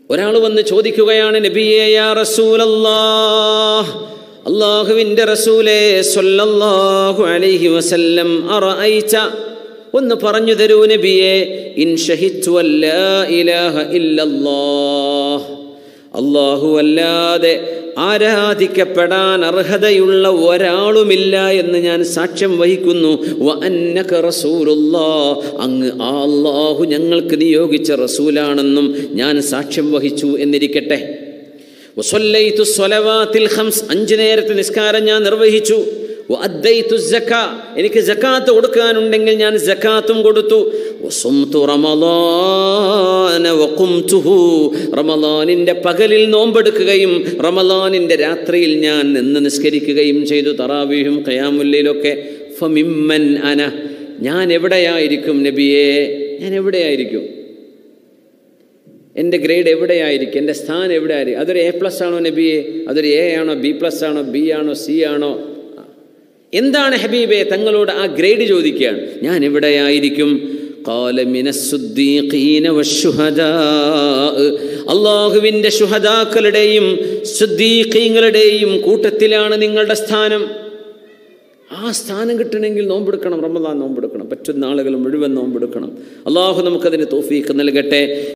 ഒരാൾ വന്ന് ചോദിക്കുകയാണ് നബിയേ യാ റസൂലല്ലാഹ് അള്ളാഹുവിൻ്റെ റസൂലേ സ്വല്ലല്ലാഹു അലൈഹി വസല്ലം അറഅയ്ത ഒന്ന് പറഞ്ഞു തരൂ നബിയെ ഇൻ ഷഹിത്തു അല്ലാ ഇലാഹ ഇല്ലല്ലാഹ് അള്ളാഹു അല്ലാതെ ആരാധിക്കപ്പെടാൻ അർഹതയുള്ള ഒരാളുമില്ല എന്ന് ഞാൻ സാക്ഷ്യം വഹിക്കുന്നു വ അന്നക റസൂലുള്ളാ അങ്ങ് ആ അള്ളാഹു ഞങ്ങൾക്ക് നിയോഗിച്ച റസൂലാണെന്നും ഞാൻ സാക്ഷ്യം വഹിച്ചു എന്നിരിക്കട്ടെ വസല്ലൈതു സ്വലവാത്തിൽ ഖംസ് അഞ്ച് നേരത്തെ നിസ്കാരം ഞാൻ നിർവഹിച്ചു വഅദ്ദൈതു സക്ക എനിക്ക് സക്കാത്ത് കൊടുക്കാനുണ്ടെങ്കിൽ ഞാൻ സക്കാത്തും കൊടുത്തു വസുംതു റമളാന വഖുംതുഹു റമളാനിൻ്റെ പകലിൽ നോമ്പെടുക്കുകയും റമളാനിൻ്റെ രാത്രിയിൽ ഞാൻ നിന്ന് നിസ്കരിക്കുകയും ചെയ്തു തറാവീഹും ഖയാമുല്ലയിലൊക്കെ ഫമിമ്മൻ അന ഞാൻ എവിടെയായിരിക്കും നബിയെ ഞാൻ എവിടെയായിരിക്കും എൻ്റെ ഗ്രേഡ് എവിടെയായിരിക്കും എൻ്റെ സ്ഥാനം എവിടെയായിരിക്കും അതൊരു എ പ്ലസ് ആണോ നബിയെ അതൊരു എ ആണോ ബി പ്ലസ് ആണോ ബി ആണോ സി ആണോ എന്താണ് ഹബീബെ തങ്ങളോട് ആ ഗ്രേഡ് ചോദിക്കുകയാണ് ഞാൻ എവിടെയായിരിക്കും അള്ളാഹുവിൻ്റെ ശുഹദാക്കളുടെയും സുദ്ദീഖീങ്ങളുടെയും കൂട്ടത്തിലാണ് നിങ്ങളുടെ സ്ഥാനം ആ സ്ഥാനം കിട്ടണമെങ്കിൽ നോമ്പെടുക്കണം റമദാൻ നോമ്പെടുക്കണം പറ്റുന്ന ആളുകൾ മുഴുവൻ നോമ്പെടുക്കണം അള്ളാഹു നമുക്കതിന് തോഫീക്ക് നൽകട്ടെ